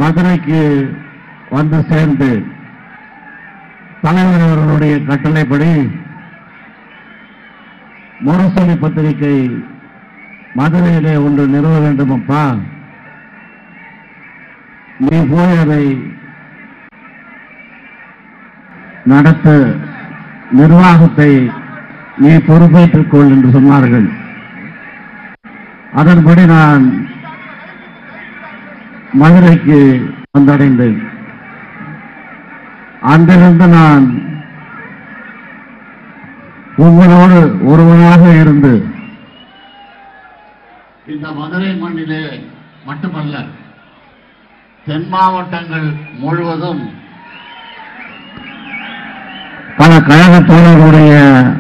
மதுரைக்கு வந்து சேர்ந்து தலைவர் அவர்களுடைய கட்டளைப்படி முரசொலி பத்திரிகை மதுரையிலே ஒன்று நிறுவ வேண்டும் அப்பா நீ போய் அதை நடத்த நிர்வாகத்தை நீ பொறுப்பேற்றுக் கொள் என்று சொன்னார்கள் அதன்படி நான் மதுரைக்கு வந்தடைந்தேன் அன்றிலிருந்து நான் உங்களோடு ஒருவனாக இருந்து இந்த மதுரை மண்ணிலே மட்டுமல்ல தென் மாவட்டங்கள் முழுவதும் பல கழக தோழர்களுடைய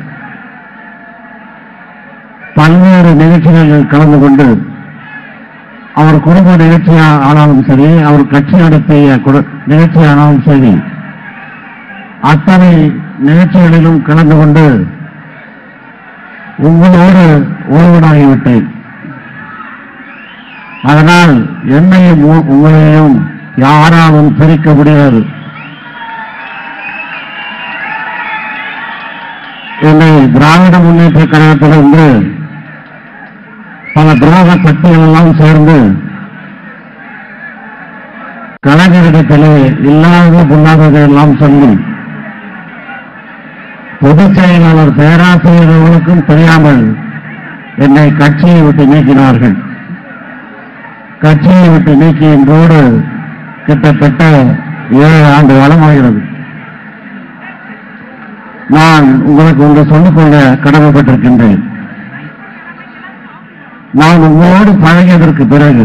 பல்வேறு நிகழ்ச்சிகளில் கலந்து கொண்டு அவர் குடும்ப நிகழ்ச்சியா ஆனாலும் சரி அவர் கட்சி நடத்திய குடு- நிகழ்ச்சியானாலும் சரி அத்தனை நிகழ்ச்சிகளிலும் கலந்து கொண்டு உங்களோடு ஒருவனாகிவிட்டேன் அதனால் என்னையும் உ- உங்களையும் யாராலும் பிரிக்க முடியாது என்னை திராவிட முன்னேற்ற கழகத்திலிருந்து பல துரோக சக்திகள் எல்லாம் சேர்ந்து கலைஞரிடத்திலே இல்லாத பொல்லாததை எல்லாம் சொல்லி பொதுச் செயலாளர் பேராசிரியர் அவர்களுக்கும் தெரியாமல் என்னை கட்சியை விட்டு நீக்கினார்கள் கட்சியை விட்டு நீக்கி இன்றோடு கிட்டத்தட்ட ஏழு ஆண்டு காலமாகிறது நான் உங்களுக்கு ஒன்று சொல்லிக்கொள்ள கடமைப்பட்டிருக்கின்றேன் நான் உங்களோடு பழகியதற்கு பிறகு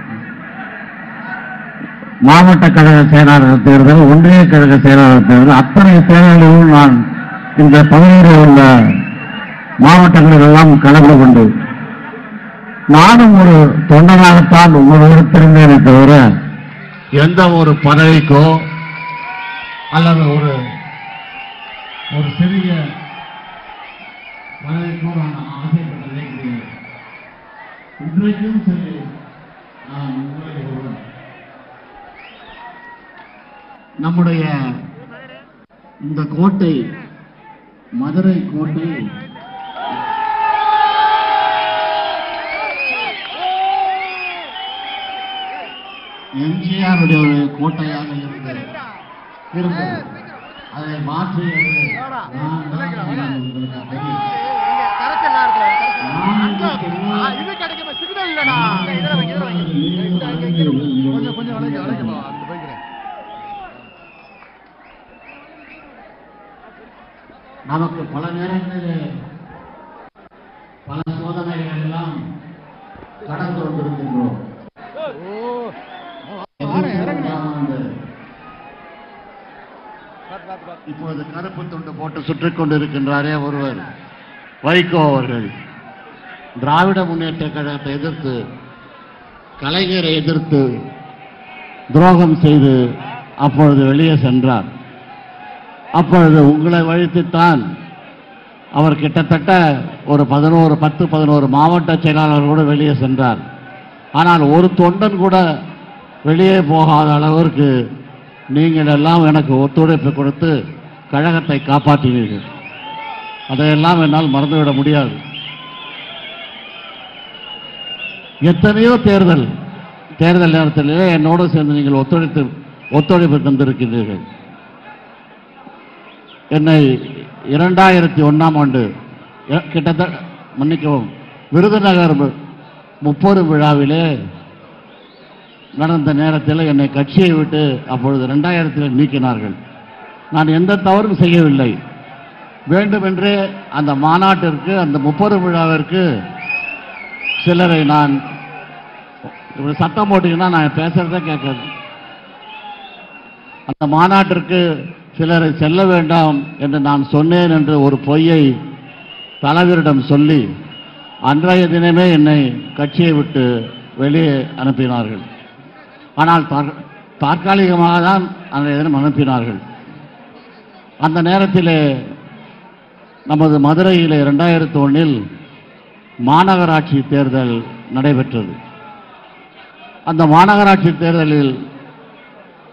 மாவட்ட கழக செயலாளர் தேர்தல் ஒன்றிய கழக செயலாளர் தேர்தல் அத்தனை தேர்தலிலும் நான் இந்த பகுதியில் உள்ள மாவட்டங்களில் எல்லாம் கலந்து கொண்டு நானும் ஒரு தொண்டனாகத்தான் உங்களோடு தெரிந்தேனே தவிர எந்த ஒரு பதவிக்கோ அல்லது ஒரு ஒரு சிறிய பதவிக்கோ நான் ஆசைப்பட்டதே கிடையாது இன்றைக்கும் சரி நான் உங்களை ஒருவன் நம்முடைய இந்த கோட்டை மதுரை கோட்டை எம்ஜிஆருடைய ஒரு கோட்டையாக இருந்தது இருந்தது அதை மாற்றியது நான் தான் என்பது உங்களுக்கு தெரியும் இது கிடைக்கும் சிக்னல் இல்லடா இதுல வைங்க இதுல வைங்க கொஞ்சம் கொஞ்சம் வளைக்க வளைக்கப்பா அந்த பைக்கிறேன் நமக்கு பல நேரங்களில் பல சோதனைகள் எல்லாம் கடந்து வந்திருக்கின்றோம் பாத்து பாத்து பாத்து இப்பொழுது கருப்பு துண்டு போட்டு சுற்றிக் கொண்டிருக்கின்றாரே ஒருவர் வைகோ அவர்கள் திராவிட முன்னேற்ற கழகத்தை எதிர்த்து கலைஞரை எதிர்த்து துரோகம் செய்து அப்பொழுது வெளியே சென்றார் அப்பொழுது உங்களை வழித்துத்தான் அவர் கிட்டத்தட்ட ஒரு பதினோரு பத்து பதினோரு மாவட்ட செயலாளர் கூட வெளியே சென்றார் ஆனால் ஒரு தொண்டன் கூட வெளியே போகாத அளவிற்கு நீங்கள் எல்லாம் எனக்கு ஒத்துழைப்பு கொடுத்து கழகத்தை காப்பாற்றினீர்கள் அதையெல்லாம் என்னால் மறந்துவிட முடியாது எத்தனையோ தேர்தல் தேர்தல் நேரத்திலே என்னோடு சேர்ந்து நீங்கள் ஒத்துழைத்து ஒத்துழைப்பு தந்திருக்கிறீர்கள் என்னை இரண்டாயிரத்தி ஒன்றாம் ஆண்டு எ- கிட்டத்தட்ட மன்னிக்கவும் விருதுநகர் மு- முப்பது விழாவிலே நடந்த நேரத்தில் என்னை கட்சியை விட்டு அப்பொழுது ரெண்டாயிரத்தில் நீக்கினார்கள் நான் எந்த தவறும் செய்யவில்லை வேண்டுமென்றே அந்த மாநாட்டிற்கு அந்த முப்பது விழாவிற்கு சிலரை நான் இப்படி சத்தம் போட்டீங்கன்னா நான் பேசுறதே கேட்காது அந்த மாநாட்டிற்கு சிலரை செல்ல வேண்டாம் என்று நான் சொன்னேன் என்று ஒரு பொய்யை தலைவரிடம் சொல்லி அன்றைய தினமே என்னை கட்சியை விட்டு வெளியே அனுப்பினார்கள் ஆனால் தற்- தற்காலிகமாக தான் அன்றைய தினம் அனுப்பினார்கள் அந்த நேரத்திலே நமது மதுரையிலே இரண்டாயிரத்தி ஒன்றில் மாநகராட்சி தேர்தல் நடைபெற்றது அந்த மாநகராட்சி தேர்தலில்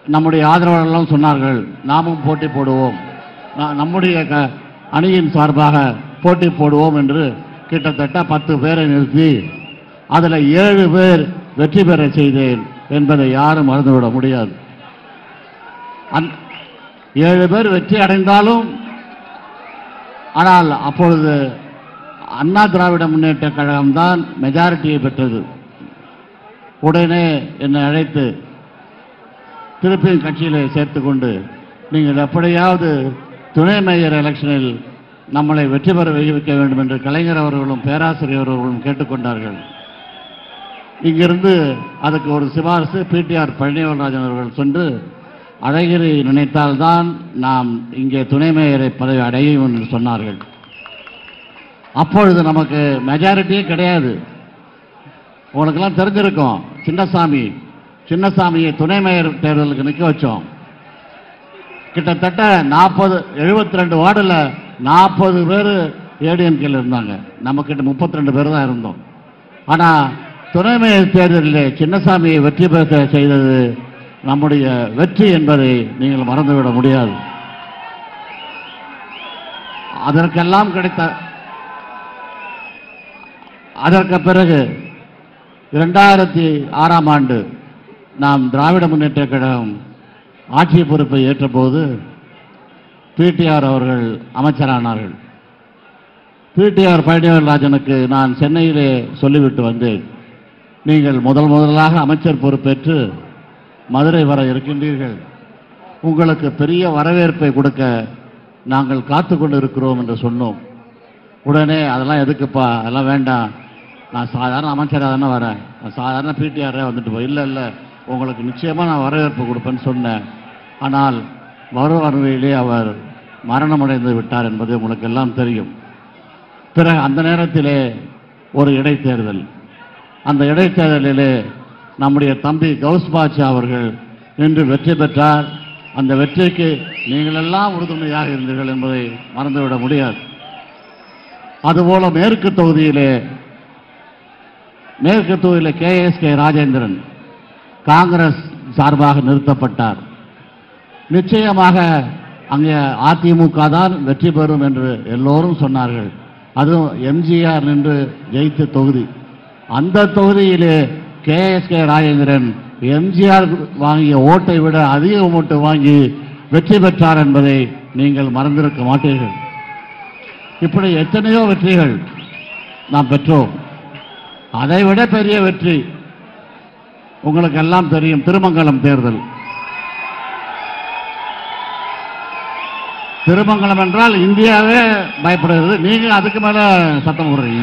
நம்முடைய ஆதரவாளர்களும் சொன்னார்கள் நாமும் போட்டி போடுவோம் நா- நம்முடைய க- அணியின் சார்பாக போட்டி போடுவோம் என்று கிட்டத்தட்ட பத்து பேரை நிறுத்தி அதில் ஏழு பேர் வெற்றி பெற செய்தேன் என்பதை யாரும் மறந்துவிட முடியாது அந் ஏழு பேர் வெற்றி அடைந்தாலும் ஆனால் அப்பொழுது அண்ணா திராவிட முன்னேற்ற கழகம்தான் மெஜாரிட்டியை பெற்றது உடனே என்னை அழைத்து திருப்பியும் கட்சியிலே சேர்த்து கொண்டு நீங்கள் எப்படியாவது துணை மேயர் எலெக்ஷனில் நம்மளை வெற்றி பெற வைக்க வேண்டும் என்று கலைஞர் அவர்களும் பேராசிரியர் அவர்களும் கேட்டுக்கொண்டார்கள் இங்கிருந்து அதுக்கு ஒரு சிபாரிசு பிடிஆர் பழனிவல்ராஜன் அவர்கள் சென்று அழகிரி நினைத்தால்தான் நாம் இங்கே துணை மேயரை பதவி அடையும் என்று சொன்னார்கள் அப்பொழுது நமக்கு மெஜாரிட்டியே கிடையாது உங்களுக்கெல்லாம் தெரிஞ்சிருக்கும் சின்னசாமி சின்னசாமியை துணை மேயர் தேர்தலுக்கு நிற்க வச்சோம் கிட்டத்தட்ட நாற்பது எழுபத்தி ரெண்டு வார்டில் நாற்பது பேர் ஏடிஎம்கேல இருந்தாங்க நம்மக்கிட்ட முப்பத்தி ரெண்டு பேர் தான் இருந்தோம் ஆனால் துணை மேயர் தேர்தலில் சின்னசாமியை வெற்றி பெற செய்தது நம்முடைய வெற்றி என்பதை நீங்கள் மறந்துவிட முடியாது அதற்கெல்லாம் கிடைத்த அதற்கு பிறகு இரண்டாயிரத்தி ஆறாம் ஆண்டு நாம் திராவிட முன்னேற்ற கழகம் ஆட்சி பொறுப்பை ஏற்றபோது பிடிஆர் அவர்கள் அமைச்சரானார்கள் பிடிஆர் பழனிவேல்ராஜனுக்கு நான் சென்னையிலே சொல்லிவிட்டு வந்தேன் நீங்கள் முதல் முதலாக அமைச்சர் பொறுப்பேற்று மதுரை வர இருக்கின்றீர்கள் உங்களுக்கு பெரிய வரவேற்பை கொடுக்க நாங்கள் காத்து கொண்டு இருக்கிறோம் என்று சொன்னோம் உடனே அதெல்லாம் எதுக்குப்பா அதெல்லாம் வேண்டாம் நான் சாதாரண அமைச்சராக தானே வரேன் நான் சாதாரண பிடிஆரே வந்துட்டு போய் இல்லை இல்லை உங்களுக்கு நிச்சயமாக நான் வரவேற்பு கொடுப்பேன்னு சொன்னேன் ஆனால் மறுவருவையிலே அவர் மரணமடைந்து விட்டார் என்பது உங்களுக்கு எல்லாம் தெரியும் பிறகு அந்த நேரத்திலே ஒரு இடைத்தேர்தல் அந்த இடைத்தேர்தலிலே நம்முடைய தம்பி கௌஸ் பாட்சா அவர்கள் நின்று வெற்றி பெற்றார் அந்த வெற்றிக்கு நீங்கள் எல்லாம் உறுதுணையாக இருந்தீர்கள் என்பதை மறந்துவிட முடியாது அதுபோல மேற்கு தொகுதியிலே மேற்கு தொகுதியிலே K S K Rajendran Congress சார்பாக நிறுத்தப்பட்டார் நிச்சயமாக அங்கே அதிமுக தான் வெற்றி பெறும் என்று எல்லோரும் சொன்னார்கள் அதுவும் எம்ஜிஆர் நின்று ஜெயித்த தொகுதி அந்த தொகுதியிலே K S K Rajendran MGR வாங்கிய ஓட்டை விட அதிக ஓட்டு வாங்கி வெற்றி பெற்றார் என்பதை நீங்கள் மறந்திருக்க மாட்டீர்கள் இப்படி எத்தனையோ வெற்றிகள் நாம் பெற்றோம் அதைவிட பெரிய வெற்றி உங்களுக்கு எல்லாம் தெரியும் திருமங்கலம் தேர்தல் திருமங்கலம் என்றால் இந்தியாவே பயப்படுகிறது நீங்க அதுக்கு மேல சத்தம் போடுறீங்க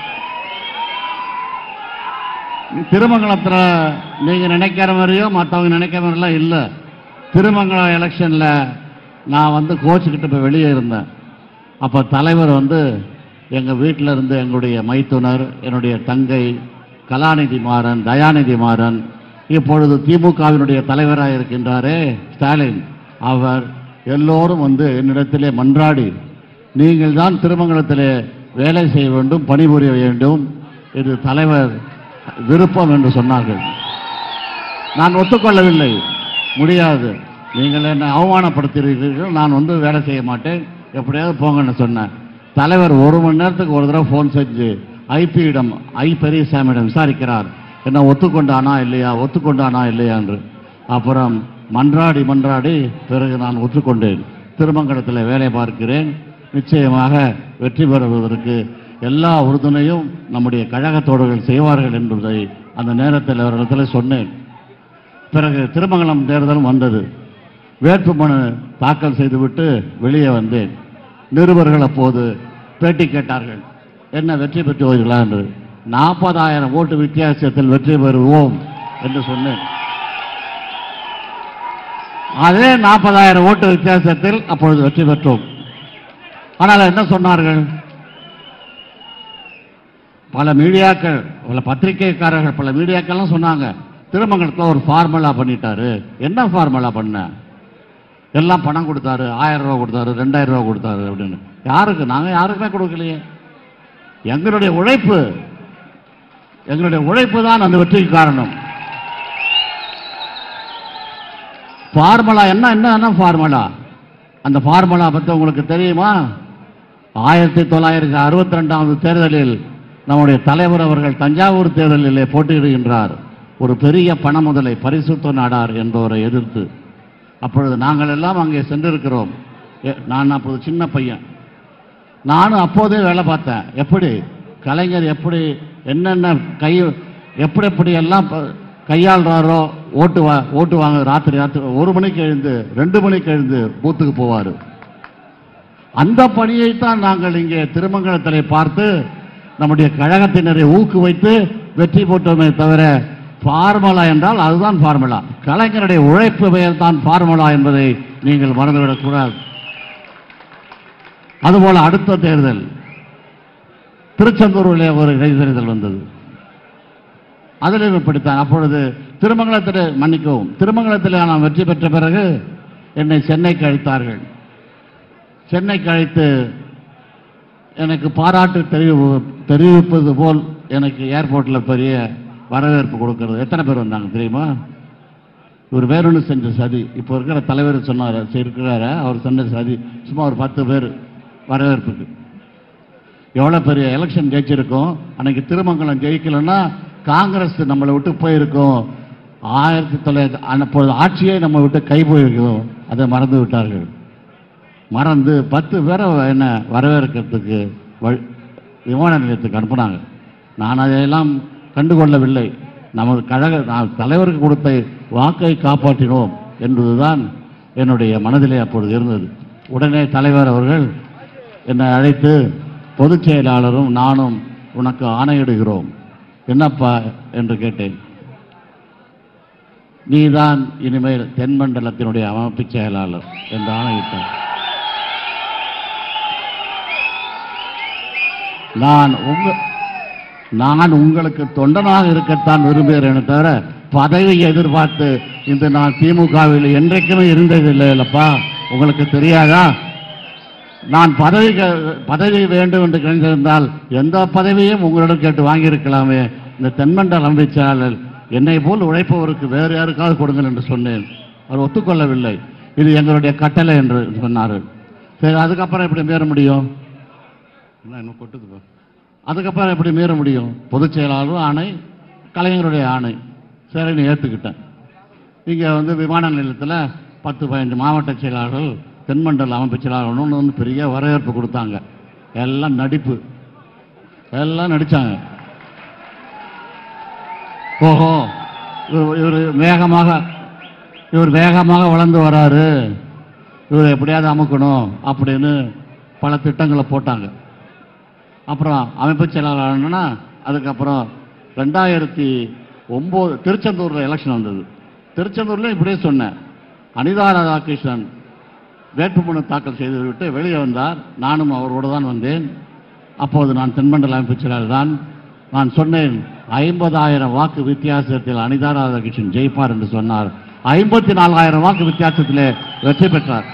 திருமங்கலத்தில் நீங்க நினைக்கிற மாதிரியோ மற்றவங்க நினைக்கிற மாதிரிலாம் இல்லை திருமங்கலம் எலெக்ஷன்ல நான் வந்து கோச்சுக்கிட்டு போய் வெளியே இருந்தேன் அப்போ தலைவர் வந்து எங்கள் வீட்டில் இருந்து எங்களுடைய மைத்துனர் என்னுடைய தங்கை கலாநிதி மாறன் தயாநிதி மாறன் இப்பொழுது திமுகவினுடைய தலைவராக இருக்கின்றாரே ஸ்டாலின் அவர் எல்லோரும் வந்து என்னிடத்திலே மன்றாடி நீங்கள் தான் திருமங்கலத்திலே வேலை செய்ய வேண்டும் பணிபுரிய வேண்டும் இது தலைவர் விருப்பம் என்று சொன்னார்கள் நான் ஒத்துக்கொள்ளவில்லை முடியாது நீங்கள் என்னை அவமானப்படுத்துகிறீர்கள் நான் வந்து வேலை செய்ய மாட்டேன் எப்படியாவது போங்கன்னு சொன்னேன் தலைவர் ஒரு மணி நேரத்துக்கு ஒரு தடவை ஃபோன் செஞ்சு ஐபியிடம் ஐ பெரியசாமியிடம் விசாரிக்கிறார் என்ன ஒத்துக்கொண்டானா இல்லையா ஒத்துக்கொண்டானா இல்லையா என்று அப்புறம் மன்றாடி மன்றாடி பிறகு நான் ஒத்துக்கொண்டேன் திருமங்கலத்தில் வேலை பார்க்கிறேன் நிச்சயமாக வெற்றி பெறுவதற்கு எல்லா உறுதுணையும் நம்முடைய கழக தோழர்கள் செய்வார்கள் என்பதை அந்த நேரத்தில் அவரிடத்தில் சொன்னேன் பிறகு திருமங்கலம் தேர்தலும் வந்தது வேட்புமனு தாக்கல் செய்துவிட்டு வெளியே வந்தேன் நிருபர்கள் அப்போது பேட்டி கேட்டார்கள் என்ன வெற்றி பெற்றுவீர்களா என்று நாற்பதாயிரம் ஓட்டு வித்தியாசத்தில் வெற்றி பெறுவோம் என்று சொன்னேன் அதே நாற்பதாயிரம் ஓட்டு வித்தியாசத்தில் அப்பொழுது வெற்றி பெற்றோம் ஆனால் என்ன சொன்னார்கள் பல மீடியாக்கள் பல பத்திரிகைக்காரர்கள் பல மீடியாக்கள்லாம் சொன்னாங்க திருமங்கலத்தில் ஒரு ஃபார்முலா பண்ணிட்டாரு என்ன ஃபார்முலா பண்ண எல்லாம் பணம் கொடுத்தாரு ஆயிரம் ரூபா கொடுத்தாரு ரெண்டாயிரம் ரூபா கொடுத்தாரு அப்படின்னு யாருக்கு நாங்கள் யாருக்குமே கொடுக்கலையே எங்களுடைய உழைப்பு எங்களுடைய உழைப்பு தான் அந்த வெற்றிக்கு காரணம் ஃபார்முலா என்ன என்ன ஃபார்முலா அந்த ஃபார்முலா பற்றி உங்களுக்கு தெரியுமா ஆயிரத்தி தொள்ளாயிரத்தி அறுபத்தி ரெண்டாவது தேர்தலில் நம்முடைய தலைவர் அவர்கள் தஞ்சாவூர் தேர்தலிலே போட்டியிடுகின்றார் ஒரு பெரிய பண முதலை பரிசுத்த நாடார் என்பவரை எதிர்த்து அப்பொழுது நாங்கள் எல்லாம் அங்கே சென்றிருக்கிறோம் எ- நான் அப்போது சின்ன பையன் நானும் அப்போதே வேலை பார்த்தேன் எப்படி கலைஞர் எப்படி என்னென்ன கை எப்படி எப்படி எல்லாம் ப- கையாளுறாரோ ஓட்டு வா ஓட்டு வாங்க ராத்திரி ராத்திரி ஒரு மணிக்கு எழுந்து ரெண்டு மணிக்கு எழுந்து பூத்துக்கு போவார் அந்த பணியைத்தான் நாங்கள் இங்கே திருமங்கலத்திலே பார்த்து நம்முடைய கழகத்தினரை ஊக்குவித்து வெற்றி போட்டோமே தவிர ஃபார்முலா என்றால் அதுதான் ஃபார்முலா கலைஞருடைய உழைப்பு பெயர் தான் ஃபார்முலா என்பதை நீங்கள் மறந்துவிடக்கூடாது அதுபோல அடுத்த தேர்தல் திருச்செந்தூரிலே ஒரு இடைத்தேர்தல் வந்தது அதிலும் இப்படித்தான் அப்பொழுது திருமங்கலத்தில் மன்னிக்கவும் திருமங்கலத்தில் நான் வெற்றி பெற்ற பிறகு என்னை சென்னைக்கு அழைத்தார்கள் சென்னைக்கு அழைத்து எனக்கு பாராட்டு தெரிவி தெரிவிப்பது போல் எனக்கு ஏர்போர்ட்டில் பெரிய வரவேற்பு கொடுக்கிறது எத்தனை பேர் வந்தாங்க தெரியுமா இவர் வேறொன்று செஞ்ச சதி இப்போ இருக்கிற தலைவர் சொன்னார் சரி இருக்கிறாரு அவர் சொன்ன சதி சும்மா ஒரு பத்து பேர் வரவேற்புக்கு எவ்வளோ பெரிய எலெக்ஷன் ஜெயிச்சிருக்கோம் அன்னைக்கு திருமங்கலம் ஜெயிக்கலைன்னா காங்கிரஸ் நம்மளை விட்டு போயிருக்கோம் ஆயிரத்தி தொள்ளாயிரத்தி அப்பொழுது ஆட்சியே நம்ம விட்டு கை போயிருக்கோம் அதை மறந்து விட்டார்கள் மறந்து பத்து பேரை என்ன வரவேற்கிறதுக்கு வழி- விமான நிலையத்துக்கு அனுப்புனாங்க நான் அதையெல்லாம் கண்டுகொள்ளவில்லை நமது கழக நான் தலைவருக்கு கொடுத்த வாக்கை காப்பாற்றினோம் என்பதுதான் என்னுடைய மனதிலே அப்பொழுது இருந்தது உடனே தலைவர் அவர்கள் என்னை அழைத்து பொதுச் செயலாளரும் நானும் உனக்கு ஆணையிடுகிறோம் என்னப்பா என்று கேட்டேன் நீதான் இனிமேல் தென்மண்டலத்தினுடைய அமைப்பு செயலாளர் என்று ஆணையிட்டார் நான் உங்க நான் உங்களுக்கு தொண்டனாக இருக்கத்தான் விரும்புகிறேனே தவிர பதவியை எதிர்பார்த்து இந்த நான் திமுகவில் என்றைக்குமே இருந்ததில்லை இல்லப்பா உங்களுக்கு தெரியாதா நான் பதவி கே- பதவி வேண்டும் என்று கணிந்திருந்தால் எந்த பதவியும் உங்களிடம் கேட்டு வாங்கியிருக்கலாமே இந்த தென்மண்டல அமைச்சாளர் என்னை போல் உழைப்பவருக்கு வேறு யாருக்காவது கொடுங்கள் என்று சொன்னேன் அவர் ஒத்துக்கொள்ளவில்லை இது எங்களுடைய கட்டளை என்று சொன்னார்கள் சரி அதுக்கப்புறம் எப்படி மீற முடியும் என்ன இன்னும் கொட்டுது பாரு. அதுக்கப்புறம் எப்படி மீற முடியும் பொதுச் செயலாளரும் ஆணை கலைஞருடைய ஆணை சரின்னு ஏற்றுக்கிட்டேன் இங்கே வந்து விமான நிலையத்தில் பத்து பதினஞ்சு மாவட்ட செயலாளர்கள் தென்மண்டல அமைப்பு செயலாளர் ஒன்று வந்து பெரிய வரவேற்பு கொடுத்தாங்க எல்லாம் நடிப்பு எல்லாம் நடித்தாங்க ஓஹோ இவர் இவர் வேகமாக இவர் வேகமாக வளர்ந்து வராரு இவர் எப்படியாவது அமுக்கணும் அப்படின்னு பல திட்டங்களை போட்டாங்க அப்புறம் அமைப்பு செயலாளர்னா அதுக்கப்புறம் ரெண்டாயிரத்தி ஒம்பது திருச்செந்தூரில் எலெக்ஷன் வந்தது திருச்செந்தூரில் இப்படியே சொன்னேன் அனிதா ராதாகிருஷ்ணன் வேட்புமனு தாக்கல் செய்துவிட்டு வெளியே வந்தார் நானும் அவரோடு தான் வந்தேன் அப்போது நான் தென்மண்டல அமைப்பு செயலாளர் தான் நான் சொன்னேன் ஐம்பதாயிரம் வாக்கு வித்தியாசத்தில் அனிதா ராதாகிருஷ்ணன் ஜெயிப்பார் என்று சொன்னார் ஐம்பத்தி நாலாயிரம் வாக்கு வித்தியாசத்திலே வெற்றி பெற்றார்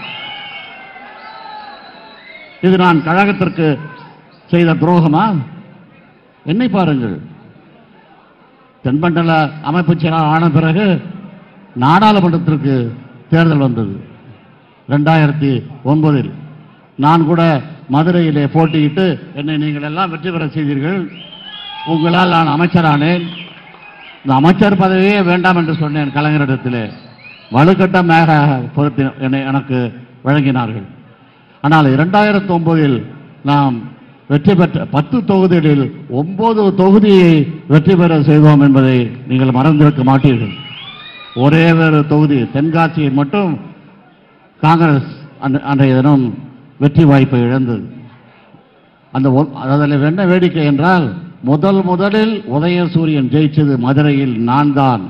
இது நான் கழகத்திற்கு செய்த துரோகமா என்னை பாருங்கள் தென்மண்டல அமைப்பு செயலாளர் ஆன பிறகு நாடாளுமன்றத்திற்கு தேர்தல் வந்தது ரெண்டாயிரத்தி ஒன்பதில் நான் கூட மதுரையிலே போட்டியிட்டு என்னை நீங்கள் எல்லாம் வெற்றி பெற செய்தீர்கள் உங்களால் நான் அமைச்சரானேன் இந்த அமைச்சர் பதவியே வேண்டாம் என்று சொன்னேன் கலைஞரிடத்திலே வலுக்கட்டமாக பொறுத்தி என்னை எனக்கு வழங்கினார்கள் ஆனால் இரண்டாயிரத்தி ஒன்பதில் நாம் வெற்றி பெற்ற பத்து தொகுதிகளில் ஒன்பது தொகுதியை வெற்றி பெற செய்தோம் என்பதை நீங்கள் மறந்திருக்க மாட்டீர்கள் ஒரே ஒரு தொகுதி தென்காசியில் மட்டும் காங்கிரஸ் அன்று- அன்றைய தினம் வெற்றி வாய்ப்பை இழந்தது அந்த ஒ- அதில் என்ன வேடிக்கை என்றால் முதல் முதலில் உதயசூரியன் ஜெயிச்சது மதுரையில் நான் தான்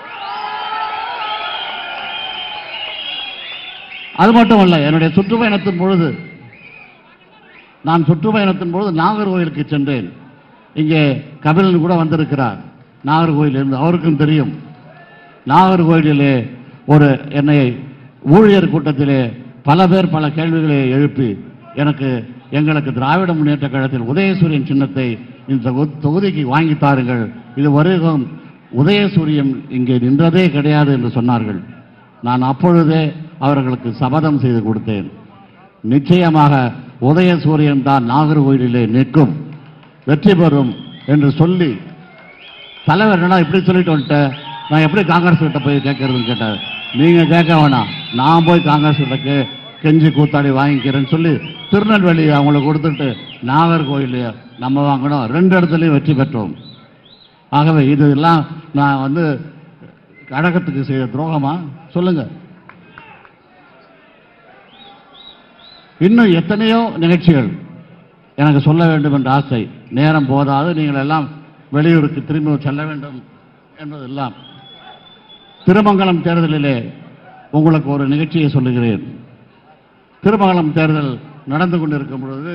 அது மட்டுமல்ல என்னுடைய சுற்றுப்பயணத்தின் பொழுது நான் சுற்றுப்பயணத்தின் பொழுது நாகர்கோயிலுக்கு சென்றேன் இங்கே கபிலன் கூட வந்திருக்கிறார் நாகர்கோயிலிருந்து அவருக்கும் தெரியும் நாகர்கோயிலிலே ஒரு என்னை ஊழியர் கூட்டத்திலே பல பேர் பல கேள்விகளை எழுப்பி எனக்கு எங்களுக்கு திராவிட முன்னேற்ற கழகத்தில் உதயசூரியன் சின்னத்தை இந்த தொகு- தொகுதிக்கு வாங்கி தாருங்கள் இது வரைக்கும் உதயசூரியன் இங்கே நின்றதே கிடையாது என்று சொன்னார்கள் நான் அப்பொழுதே அவர்களுக்கு சபதம் செய்து கொடுத்தேன் நிச்சயமாக உதயசூரியன் தான் நாகர்கோயிலிலே நிற்கும் வெற்றி பெறும் என்று சொல்லி தலைவர் என்னடா இப்படி சொல்லிட்டு வந்துட்டேன் நான் எப்படி காங்கிரஸ் கிட்ட போய் கேட்கறதுன்னு கேட்டார் நீங்க கேட்க வேணாம் நான் போய் காங்கிரஸ் கிட்ட கே கெஞ்சி கூத்தாடி வாங்கிக்கிறேன்னு சொல்லி திருநெல்வேலி அவங்களுக்கு கொடுத்துட்டு நாகர்கோயில் நம்ம வாங்கணும் ரெண்டு இடத்துலையும் வெற்றி பெற்றோம் ஆகவே இதெல்லாம் நான் வந்து கழகத்துக்கு செய்த துரோகமா சொல்லுங்க இன்னும் எத்தனையோ நிகழ்ச்சிகள் எனக்கு சொல்ல வேண்டும் என்ற ஆசை நேரம் போதாது நீங்கள் எல்லாம் வெளியூருக்கு திரும்பி செல்ல வேண்டும் என்பதெல்லாம் திருமங்கலம் தேர்தலிலே உங்களுக்கு ஒரு நிகழ்ச்சியை சொல்லுகிறேன் திருமங்கலம் தேர்தல் நடந்து கொண்டிருக்கும் பொழுது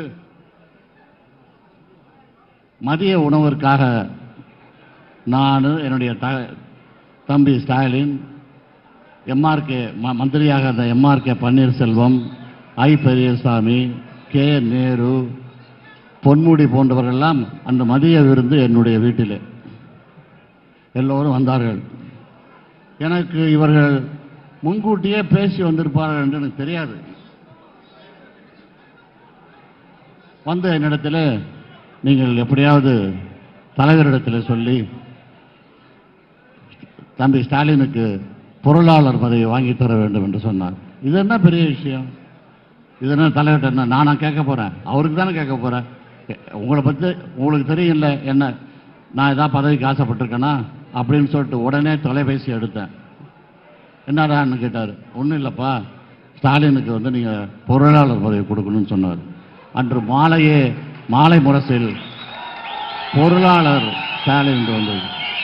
மதிய உணவிற்காக நான் என்னுடைய த தம்பி ஸ்டாலின் எம்ஆர்கே ம மந்திரியாக இருந்த எம்ஆர்கே பன்னீர்செல்வம் ஐ பெரியசாமி கே நேரு பொன்முடி போன்றவர்களெல்லாம் அந்த மதிய விருந்து என்னுடைய வீட்டிலே எல்லோரும் வந்தார்கள் எனக்கு இவர்கள் முன்கூட்டியே பேசி வந்திருப்பார்கள் என்று எனக்கு தெரியாது வந்த என்னிடத்தில் நீங்கள் எப்படியாவது தலைவரிடத்தில் சொல்லி தம்பி ஸ்டாலினுக்கு பொருளாளர் பதவி வாங்கி தர வேண்டும் என்று சொன்னார் இது என்ன பெரிய விஷயம் இது என்ன தலைவர்கிட்ட என்ன நானா கேட்க போறேன் அவருக்கு தானே கேட்க போறேன் எ- உங்களை பற்றி உங்களுக்கு தெரியும்ல என்ன நான் ஏதாவது பதவிக்கு ஆசைப்பட்டிருக்கேனா அப்படின்னு சொல்லிட்டு உடனே தொலைபேசி எடுத்தேன் என்னடான்னு கேட்டார் ஒன்றும் இல்லைப்பா ஸ்டாலினுக்கு வந்து நீங்கள் பொருளாளர் பதவி கொடுக்கணும்னு சொன்னார் அன்று மாலையே மாலை முரசில் பொருளாளர் ஸ்டாலின் என்று வந்தது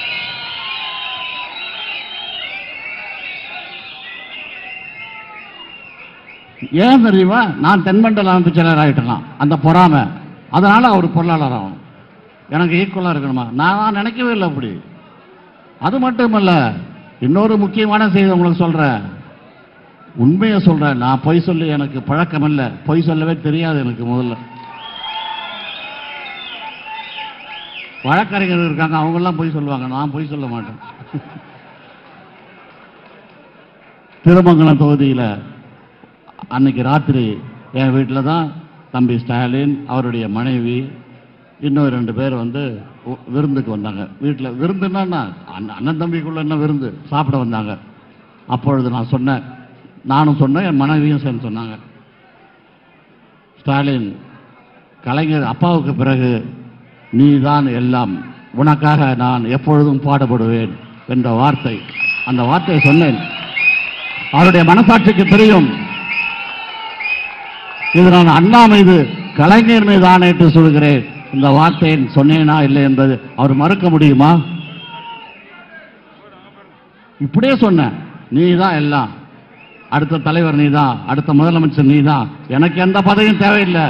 ஏன் தெரியுமா நான் தென்மண்டல அமைப்பு செயலர் ஆகிட்டலாம் அந்த பொறாமை அதனால அவர் பொருளாளர் ஆகும் எனக்கு ஈக்குவலாக இருக்கணுமா நான் நினைக்கவே இல்லை அப்படி அது மட்டுமல்ல இன்னொரு முக்கியமான செய்தி உங்களுக்கு சொல்றேன் உண்மையை சொல்றேன் நான் பொய் சொல்லி எனக்கு பழக்கம் இல்லை பொய் சொல்லவே தெரியாது எனக்கு முதல்ல வழக்கறிஞர் இருக்காங்க அவங்கெல்லாம் பொய் சொல்லுவாங்க நான் பொய் சொல்ல மாட்டேன் திருமங்கலம் தொகுதியில் அன்னைக்கு ராத்திரி என் வீட்டில் தான் தம்பி ஸ்டாலின் அவருடைய மனைவி இன்னும் ரெண்டு பேர் வந்து உ- விருந்துக்கு வந்தாங்க வீட்டில் விருந்துன்னா என்ன? அண்ணன் அண்ணன் தம்பிக்குள்ள என்ன விருந்து சாப்பிட வந்தாங்க அப்பொழுது நான் சொன்னேன் நானும் சொன்னேன் என் மனைவியும் சேர்ந்து சொன்னாங்க ஸ்டாலின் கலைஞர் அப்பாவுக்கு பிறகு நீதான் எல்லாம் உனக்காக நான் எப்பொழுதும் பாடுபடுவேன் என்ற வார்த்தை அந்த வார்த்தையை சொன்னேன் அவருடைய மனசாட்சிக்கு தெரியும் இது நான் அண்ணா மீது கலைஞர் மீது ஆணையிட்டு சொல்கிறேன் இந்த வார்த்தையை சொன்னேனா இல்லை என்பது அவர் மறுக்க முடியுமா இப்படியே சொன்னேன் நீ தான் எல்லாம் அடுத்த தலைவர் நீதான் அடுத்த முதலமைச்சர் நீதான் எனக்கு எந்த பதவியும் தேவையில்லை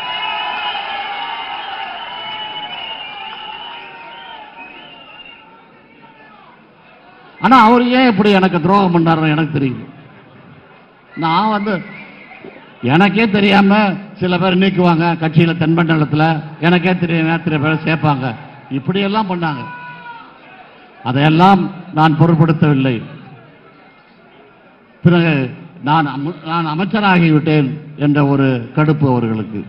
ஆனா அவர் ஏன் இப்படி எனக்கு துரோகம் பண்ணாருன்னு எனக்கு தெரியல நான் வந்து எனக்கே தெரியாம சில பேர் நீக்குவாங்க கட்சியில தென்மண்டலத்துல எனக்கே தெரியாம சில பேர் சேர்ப்பாங்க இப்படியெல்லாம் பண்ணாங்க அதையெல்லாம் நான் பொருட்படுத்தவில்லை பிறகு நான் அம- நான் அமைச்சராகிவிட்டேன் என்ற ஒரு கடுப்பு அவர்களுக்கு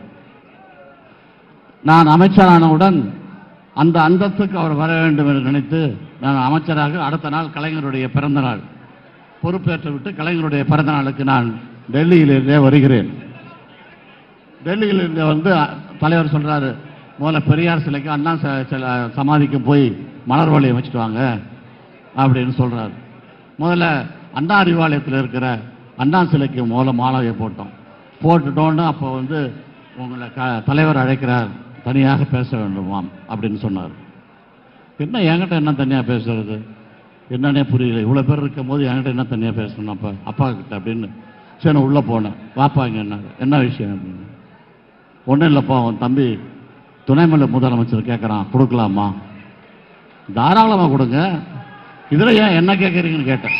நான் அமைச்சரானவுடன் அந்த அந்தஸ்துக்கு அவர் வர வேண்டும் என்று நினைத்து நான் அமைச்சராக அடுத்த நாள் கலைஞருடைய பிறந்த நாள் பொறுப்பேற்று விட்டு கலைஞருடைய பிறந்த நாளுக்கு நான் டெல்லியிலிருந்தே வருகிறேன் டெல்லியிலிருந்து வந்து அ, தலைவர் சொல்றாரு முதல்ல பெரியார் சிலைக்கு அண்ணா ச- சில சமாதிக்கு போய் மலர் வளையம் வச்சுட்டு வாங்க அப்படின்னு சொல்றாரு முதல்ல அண்ணா அறிவாலயத்தில் இருக்கிற அண்ணா சிலைக்கு முதல்ல மாலையை போட்டோம் போட்டுட்டோன்னு அப்போ வந்து உங்களை க தலைவர் அழைக்கிறார் தனியாக பேச வேண்டுமாம் அப்படின்னு சொன்னார் என்ன என்கிட்ட என்ன தனியாக பேசுறது என்னன்னே புரியல இவ்வளோ பேர் இருக்கும் போது என்கிட்ட என்ன தனியாக பேசணும் அப்போ அப்பா கிட்ட அப்படின்னு சரி நான் உள்ளே போனேன் வாப்பா இங்க என்ன என்ன விஷயம் அப்படின்னு ஒன்றும் இல்லைப்பா உன் தம்பி துணை மலை முதலமைச்சர் கேட்குறான் கொடுக்கலாமா தாராளமாக கொடுங்க இதில் ஏன் என்ன கேட்குறீங்கன்னு கேட்டேன்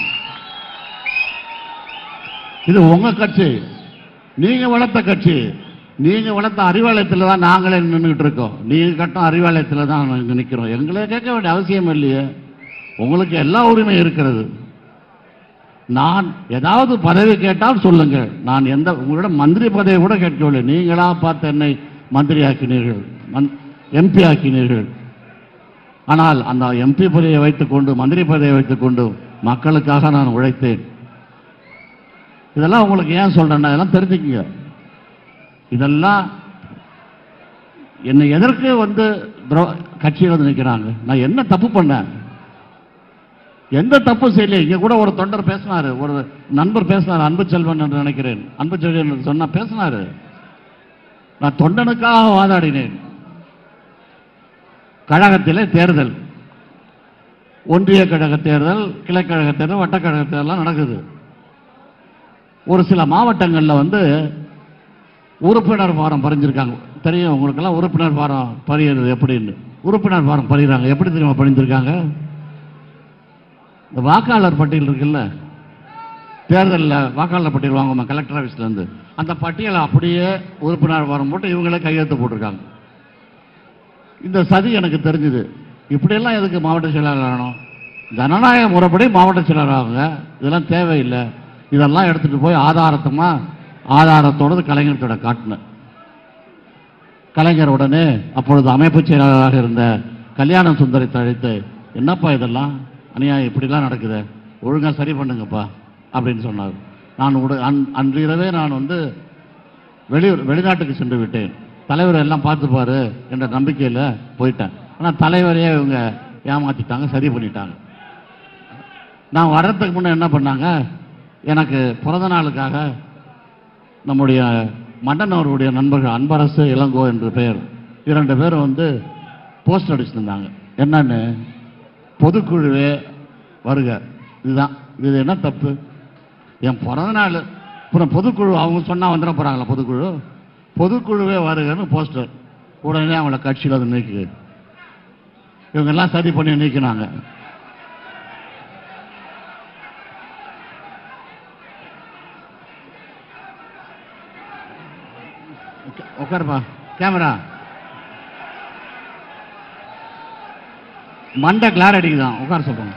இது உங்க கட்சி நீங்க வளர்த்த கட்சி நீங்க வளர்த்த அறிவாலயத்தில் தான் நாங்களே நின்றுட்டு இருக்கோம் நீங்க கட்டும் அறிவாலயத்தில் தான் நாங்க நிற்கிறோம் எங்களை கேட்க வேண்டிய அவசியம் இல்லையே உங்களுக்கு எல்லா உரிமையும் இருக்கிறது நான் ஏதாவது பதவி கேட்டால் சொல்லுங்கள் நான் எந்த உங்களிடம் மந்திரி பதவி கூட கேட்கவில்லை நீங்களா பார்த்து என்னை மந்திரி ஆக்கினீர்கள் எம்பி ஆக்கினீர்கள் ஆனால் அந்த எம்பி பதவியை வைத்துக்கொண்டு மந்திரி பதவியை வைத்துக்கொண்டு மக்களுக்காக நான் உழைத்தேன் இதெல்லாம் உங்களுக்கு ஏன் சொல்றேன்னா இதெல்லாம் தெரிஞ்சுக்கங்க இதெல்லாம் என்னை எதற்கு வந்து துரோ- கட்சியில் வந்து நிற்கிறாங்க நான் என்ன தப்பு பண்ணேன் எந்த தப்பு செய்யல இங்க கூட ஒரு தொண்டர் பேசினாரு ஒரு நண்பர் பேசினார் அன்பு செல்வன் என்று நினைக்கிறேன் அன்பு செல்வன் என்று சொன்னா பேசினாரு நான் தொண்டனுக்காக வாதாடினேன் கழகத்திலே தேர்தல் ஒன்றிய கழக தேர்தல் கிளைக்கழக தேர்தல் வட்டக்கழக தேர்தல்லாம் நடக்குது ஒரு சில மாவட்டங்கள்ல வந்து உறுப்பினர் ஃபாரம் பறிஞ்சிருக்காங்க தெரியும் உங்களுக்கெல்லாம் உறுப்பினர் ஃபாரம் பறியறது எப்படின்னு உறுப்பினர் ஃபாரம் பறிகிறாங்க எப்படி தெரியுமா பறிஞ்சிருக்காங்க இந்த வாக்காளர் பட்டியல் இருக்குல்ல தேர்தலில் வாக்காளர் பட்டியல் வாங்குவோம் கலெக்டர் ஆஃபீஸ்ல இருந்து அந்த பட்டியலை அப்படியே உறுப்பினர் ஃபாரம் போட்டு இவங்களே கையெழுத்து போட்டிருக்காங்க இந்த சதி எனக்கு தெரிஞ்சுது இப்படியெல்லாம் எதுக்கு மாவட்ட செயலாளர் ஆகணும் ஜனநாயக முறைப்படி மாவட்ட செயலாளர் ஆகுங்க இதெல்லாம் தேவையில்லை இதெல்லாம் எடுத்துட்டு போய் ஆதாரத்தமா ஆதாரத்தோடு கலைஞர்கிட்ட காட்டினேன் கலைஞர் உடனே அப்பொழுது அமைப்பு செயலாளராக இருந்த கல்யாண சுந்தரத்தை அழைத்து என்னப்பா இதெல்லாம் அநியாயம் இப்படிலாம் நடக்குது ஒழுங்கா சரி பண்ணுங்கப்பா அப்படின்னு சொன்னார் நான் உட அன் அன்று இரவே நான் வந்து வெளியூர் வெளிநாட்டுக்கு சென்று விட்டேன் தலைவர் எல்லாம் பார்த்துப்பாரு என்ற நம்பிக்கையில் போயிட்டேன் ஆனால் தலைவரையே இவங்க ஏமாத்திட்டாங்க சரி பண்ணிட்டாங்க நான் வர்றதுக்கு முன்னே என்ன பண்ணாங்க எனக்கு பிறந்த நாளுக்காக நம்முடைய மண்டன் அவருடைய நண்பர்கள் அன்பரசு இளங்கோ என்று பெயர் இரண்டு பேரும் வந்து போஸ்ட் அடிச்சிருந்தாங்க என்னன்னு பொதுக்குழுவே வருக இதுதான் இது என்ன தப்பு என் பிறந்த நாள் அப்புறம் பொதுக்குழு அவங்க சொன்னா வந்துட போறாங்களா பொதுக்குழு பொதுக்குழுவே வருகன்னு போஸ்டர் உடனே அவங்கள கட்சியில் அது நீக்கு இவங்க எல்லாம் சரி பண்ணி நீக்கினாங்க உக்க- உட்காருப்பா கேமரா மண்டை கிளார் அடிக்குதான் உட்கார சொல்றேன்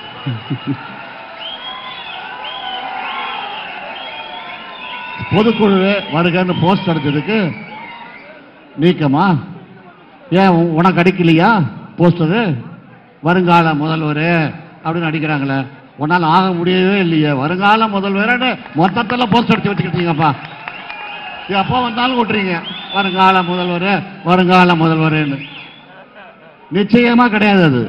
பொதுக்குழுவே வருகன்னு போஸ்ட் அடிச்சதுக்கு நீக்கமா ஏன் உ- உனக்கு அடிக்கலையா போஸ்டரு வருங்கால முதல்வர் அப்படின்னு அடிக்கிறாங்களே உன்னால் ஆக முடியவே இல்லையே வருங்கால முதல்வர் மொத்தத்தில் போஸ்ட் அடிச்சு வச்சுக்கிட்டீங்கப்பா எப்போ வந்தாலும் விட்டுறீங்க வருங்கால முதல்வர் வருங்கால முதல்வர்னு நிச்சயமா கிடையாது அது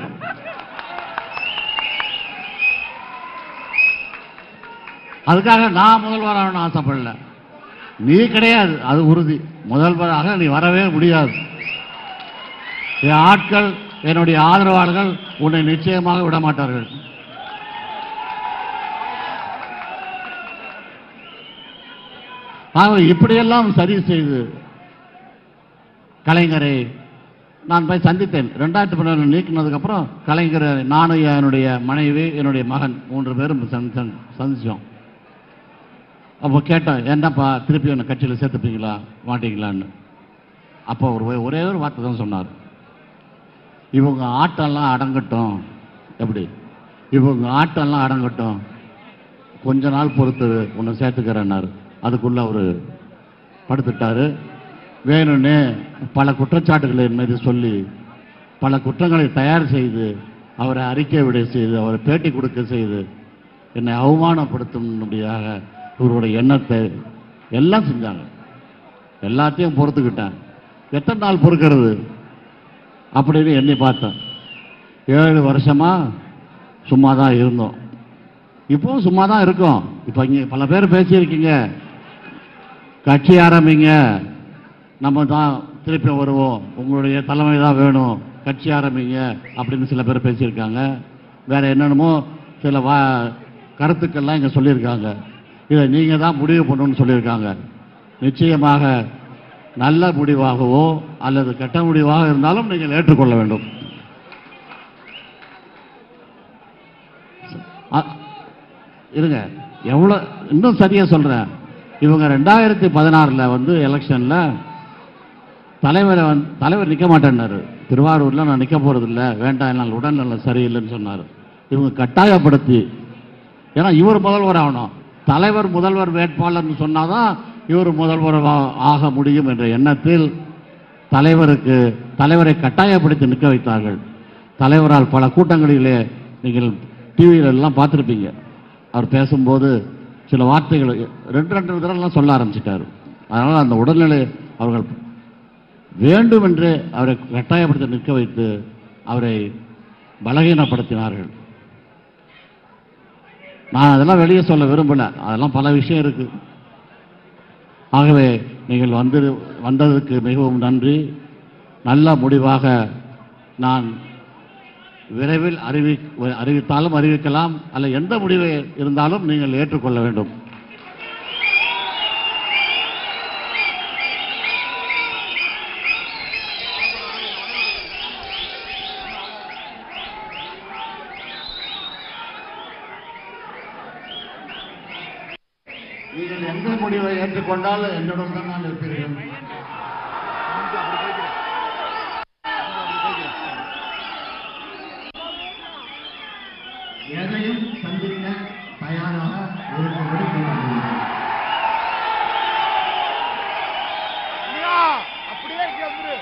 அதுக்காக நான் முதல்வராகணும்னு ஆசைப்படல நீ கிடையாது அது உறுதி முதல்வராக நீ வரவே முடியாது என் ஆட்கள் என்னுடைய ஆதரவாளர்கள் உன்னை நிச்சயமாக விட மாட்டார்கள் ஆக இப்படியெல்லாம் சரி செய்து கலைஞரை நான் போய் சந்தித்தேன் ரெண்டாயிரத்தி பன்னெண்டு நீக்கினதுக்கு அப்புறம் கலைஞரை நானும் என்னுடைய மனைவி என்னுடைய மகன் மூன்று பேரும் சந்தி- சந்தி- சந்திச்சோம் அப்போ கேட்டேன் என்னப்பா திருப்பி என்னை கட்சியில் சேர்த்துப்பீங்களா மாட்டீங்களான்னு அப்போ ஒரு ஒரே ஒரு வார்த்தை தான் சொன்னார் இவங்க ஆட்டம்லாம் அடங்கட்டும் எப்படி இவங்க ஆட்டம்லாம் அடங்கட்டும் கொஞ்ச நாள் பொறுத்து உன்னை சேர்த்துக்கிறேன்னாரு அதுக்குள்ள அவர் படுத்துட்டாரு வேணும்னே பல குற்றச்சாட்டுகளை என் மீது சொல்லி பல குற்றங்களை தயார் செய்து அவரை அறிக்கை விட செய்து அவரை பேட்டி கொடுக்க செய்து என்னை அவமானப்படுத்தும்படியாக இவருடைய எண்ணத்தை எல்லாம் செஞ்சாங்க எல்லாத்தையும் பொறுத்துக்கிட்டேன் எத்தனை நாள் பொறுக்கிறது அப்படின்னு எண்ணி பார்த்தேன் ஏழு வருஷமா சும்மா தான் இருந்தோம் இப்பவும் சும்மா தான் இருக்கோம் இப்போ இங்கே பல பேர் பேசியிருக்கீங்க கட்சி ஆரம்பிங்க நம்ம தான் திருப்பி வருவோம் உங்களுடைய தலைமை தான் வேணும் கட்சி ஆரம்பிங்க அப்படின்னு சில பேர் பேசியிருக்காங்க வேற என்னென்னமோ சில வா கருத்துக்கள்லாம் இங்கே சொல்லியிருக்காங்க இதை நீங்கள் தான் முடிவு பண்ணணும்னு சொல்லியிருக்காங்க நிச்சயமாக நல்ல முடிவாகவோ அல்லது கெட்ட முடிவாக இருந்தாலும் நீங்கள் ஏற்றுக்கொள்ள வேண்டும் அ- இருங்க எவ்வளோ இன்னும் சரியா சொல்றேன் இவங்க ரெண்டாயிரத்தி பதினாறுல வந்து எலெக்ஷன்ல தலைவரை வந்து தலைவர் நிற்க மாட்டேன்னாரு திருவாரூர்ல நான் நிற்க போறது இல்ல வேண்டாம் என்னால் உடல்நலம் சரியில்லைன்னு சொன்னார் இவங்க கட்டாயப்படுத்தி ஏன்னா இவர் முதல்வர் ஆகணும் தலைவர் முதல்வர் வேட்பாளர்னு சொன்னாதான் இவர் முதல்வர் ஆ- ஆக முடியும் என்ற எண்ணத்தில் தலைவருக்கு தலைவரை கட்டாயப்படுத்தி நிற்க வைத்தார்கள் தலைவரால் பல கூட்டங்களிலே நீங்கள் டிவியில எல்லாம் பார்த்துருப்பீங்க அவர் பேசும்போது சில வார்த்தைகள் ரெண்டு ரெண்டு தடவைலாம் சொல்ல ஆரம்பிச்சிட்டாரு அதனால் அந்த உடல்நிலை அவர்கள் வேண்டுமென்று அவரை கட்டாயப்படுத்தி நிற்க வைத்து அவரை பலகீனப்படுத்தினார்கள் நான் அதெல்லாம் வெளியே சொல்ல விரும்பல அதெல்லாம் பல விஷயம் இருக்கு ஆகவே நீங்கள் வந்து வந்ததற்கு மிகவும் நன்றி நல்ல முடிவாக நான் விரைவில் அறிவி அறிவித்தாலும் அறிவிக்கலாம் அல்ல எந்த முடிவு இருந்தாலும் நீங்கள் ஏற்றுக்கொள்ள வேண்டும் நீங்கள் எந்த முடிவை ஏற்றுக்கொண்டால் என்னுடன் தான் நான் இருப்பீர்கள் இங்க அப்படி போய்க்கிறேன். இங்க அப்படி போய்க்கிறேன். எதையும் சந்திக்க தயாராக இருக்கும்படி கேட்டுக்கொள்கிறேன். ஐயா, அப்படியே இங்க வந்துரு.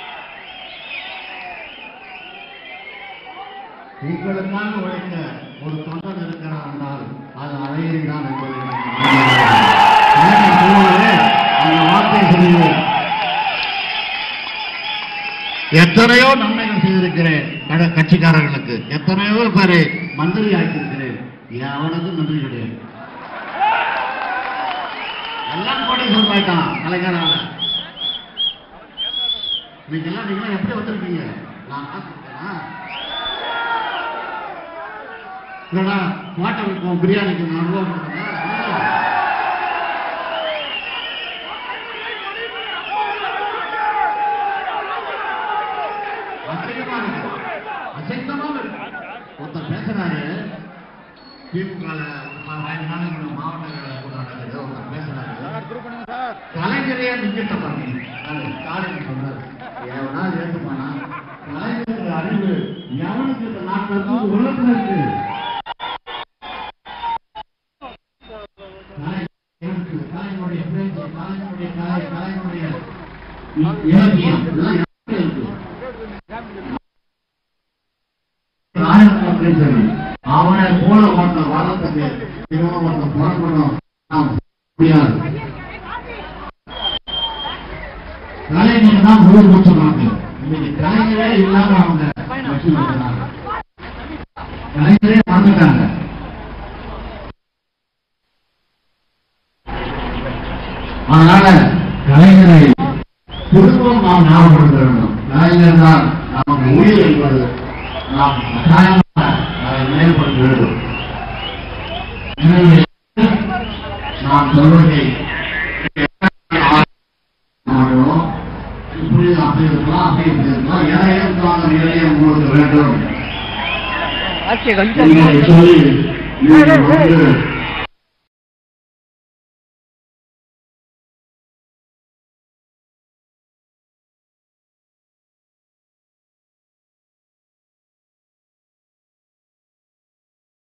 உங்களுக்காக உழைக்க ஒரு தொண்டன் இருக்கிறார் என்றால் அது அழகிரி தான் என்பதை எனக்கு நம்பிக்கை. எனக்கு தோணுது, அந்த வார்த்தையை சொல்லுங்கள் எத்தனையோ நன்மைகள் செய்திருக்கிறேன் கட கட்சிக்காரர்களுக்கு எத்தனையோ பேரை மந்திரி ஆக்கியிருக்கிறேன் எவனுக்கும் நன்றி கிடையாது எல்லாம் கூட சொல்லிட்டான் கலைஞரால இன்னைக்கெல்லாம் நீங்க எப்படி வந்திருக்கீங்க நான் பார்த்துருக்கேனா இல்லடா ஹோட்டலுக்கும் பிரியாணிக்கு நான் ரூபா கொடுத்தேன் அசிங்கமா இருக்கு அசிங்கமா இருக்கு ஒருத்தர் பேசுறாரு திமுக பதினஞ்சு நாளைக்கு முன்னாடி மாவட்ட கூட நடக்குது ஒருத்தர் பேசுறாரு சார், through பண்ணுங்க சார். கலைஞரையே மிஞ்சிட்ட பாருங்க அது ஸ்டாலின் சொல்றாரு எவனா ஏற்றுப்பானா கலைஞர் அறிவு எவனுக்கு இந்த நாட்டில் இருக்கு உலகத்தில் இருக்கு கலை- இருக்கு. கலைஞருடைய பேச்சு கலைஞருடைய கலை கலைஞருடைய இலக்கியம் இதெல்லாம் யாருக்கு இருக்கு ஆயிரத்தி பேசுறது அவனை போல ஒருத்தன் வளர்த்துக்கு இவன் ஒருத்தன் புறப்படணும் நாம் முடியாது கலைஞர் தான் ஊர் வச்சுருவாங்க இன்னைக்கு கலைஞரே இல்லாம அவங்க வச்சு வைக்கிறாங்க கலைஞரே மறந்துட்டாங்க அதனால கலைஞரை திரும்பவும் நாம் ஞாபகப்படுத்த வேண்டும் கலைஞர் தான் நமக்கு உயிர் என்பது நாம் கட்டாயமாக அதை நினைவுபடுத்த வேண்டும் எனவே நாம் சொல்வதை மாட்டோம். இப்படி அப்படி இருக்கலாம் அப்படி இப்படி இருக்கலாம் எதையும் தாங்க நிலையை உங்களுக்கு வேண்டும் ஆட்சியை கொஞ்சம் நீங்கள் சொல்லி நீங்கள் வந்து